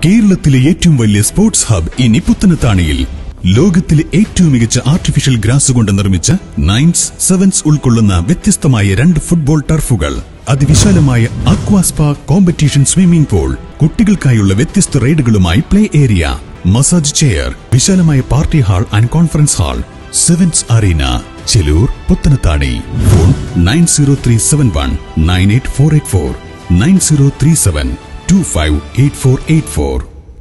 കേരളത്തിലെ ഏറ്റവും വലിയ സ്പോർട്സ് ഹബ് ഇനി പുത്തനത്താണിയിൽ ലോകത്തിലെ ഏറ്റവും മികച്ച ആർട്ടിഫിഷ്യൽ ഗ്രാസ് കൊണ്ട് നിർമ്മിച്ച നയൻസ് സെവൻസ് ഉൾക്കൊള്ളുന്ന വ്യത്യസ്തമായ രണ്ട് ഫുട്ബോൾ ടർഫുകൾ അതിവിശാലമായ അക്വാസ്പ കോമ്പറ്റീഷൻ സ്വിമ്മിംഗ് പൂൾ കുട്ടികൾക്കായുള്ള വ്യത്യസ്ത റൈഡുകളുമായി പ്ലേ ഏരിയ മസാജ് ചെയർ വിശാലമായ party hall and conference hall sevens arena Chelur Puthanathani phone nine zero three seven one nine eight four eight four nine zero three seven two five eight four eight four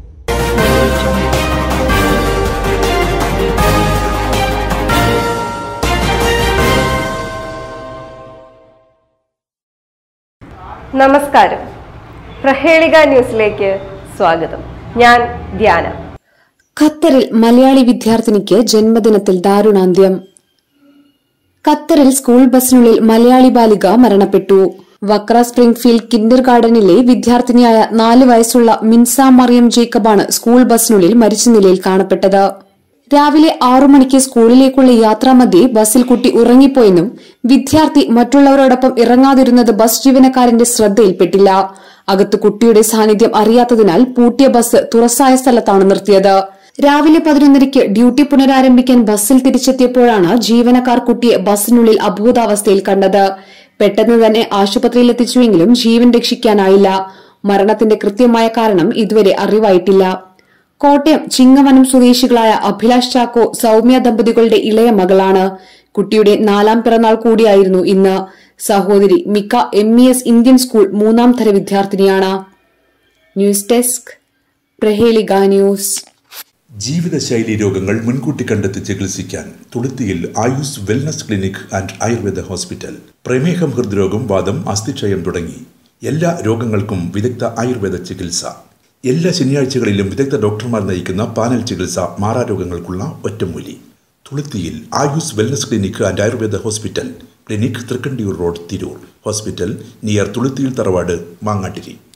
നമസ്കാരം പ്രഹേളിക ന്യൂസിലേക്ക് സ്വാഗതം ഞാൻ ധ്യാന ഖത്തറിൽ മലയാളി വിദ്യാർത്ഥിനിക്ക് ജന്മദിനത്തിൽ ദാരുണാന്ത്യം ഖത്തറിൽ സ്കൂൾ ബസിനുള്ളിൽ മലയാളി ബാലിക മരണപ്പെട്ടു വക്ര സ്പ്രിംഗ്ഫീൽഡ് കിൻഡർ ഗാർഡനിലെ വിദ്യാർത്ഥിനിയായ നാല് വയസ്സുള്ള മിൻസ മറിയം ജേക്കബാണ് സ്കൂൾ ബസിനുള്ളിൽ മരിച്ച നിലയിൽ കാണപ്പെട്ടത് രാവിലെ ആറു മണിക്ക് സ്കൂളിലേക്കുള്ള യാത്രാമധ്യേ ബസ്സിൽ കുട്ടി ഉറങ്ങിപ്പോയെന്നും വിദ്യാർത്ഥി മറ്റുള്ളവരോടൊപ്പം ഇറങ്ങാതിരുന്നത് ബസ് ജീവനക്കാരന്റെ ശ്രദ്ധയിൽപ്പെട്ടില്ല അകത്ത് കുട്ടിയുടെ സാന്നിധ്യം അറിയാത്തതിനാൽ പൂട്ടിയ ബസ് തുറസായ സ്ഥലത്താണ് നിർത്തിയത് രാവിലെ പതിനൊന്നരയ്ക്ക് ഡ്യൂട്ടി പുനരാരംഭിക്കാൻ ബസ്സിൽ തിരിച്ചെത്തിയപ്പോഴാണ് ജീവനക്കാർ കുട്ടിയെ ബസ്സിനുള്ളിൽ അബോധാവസ്ഥയിൽ കണ്ടത് പെട്ടെന്ന് തന്നെ ആശുപത്രിയിൽ എത്തിച്ചുവെങ്കിലും ജീവൻ രക്ഷിക്കാനായില്ല മരണത്തിന്റെ കൃത്യമായ കാരണം ഇതുവരെ അറിവായിട്ടില്ല കോട്ടയം ചിങ്ങവനം സ്വദേശികളായ അഭിലാഷ് ചാക്കോ സൌമ്യ ദമ്പതികളുടെ ഇളയ മകളാണ് കുട്ടിയുടെ നാലാം പിറന്നാൾ കൂടിയായിരുന്നു ഇന്ന് സഹോദരി മിക്ക M E S Indian school മൂന്നാം തര വിദ്യാർത്ഥിനിയാണ് ന്യൂസ് ഡെസ്ക് പ്രഹേലിക ന്യൂസ് ജീവിതശൈലി രോഗങ്ങൾ മുൻകൂട്ടി കണ്ടെത്തി ചികിത്സിക്കാൻ തുളുത്തിയിൽ Ayus wellness clinic and Ayurveda hospital പ്രമേഹം ഹൃദ്രോഗം വാദം അസ്ഥിക്ഷയം തുടങ്ങി എല്ലാ രോഗങ്ങൾക്കും വിദഗ്ധ ആയുർവേദ ചികിത്സ എല്ലാ ശനിയാഴ്ചകളിലും വിദഗ്ധ ഡോക്ടർമാർ നയിക്കുന്ന പാനൽ ചികിത്സ മാറാരോഗങ്ങൾക്കുള്ള ഒറ്റമൂലി തുളുത്തിയിൽ Ayus wellness clinic and Ayurveda hospital clinic Thrikkandiyur road Tirur hospital near തുളുത്തിയിൽ തറവാട് മാങ്ങാട്ടിരി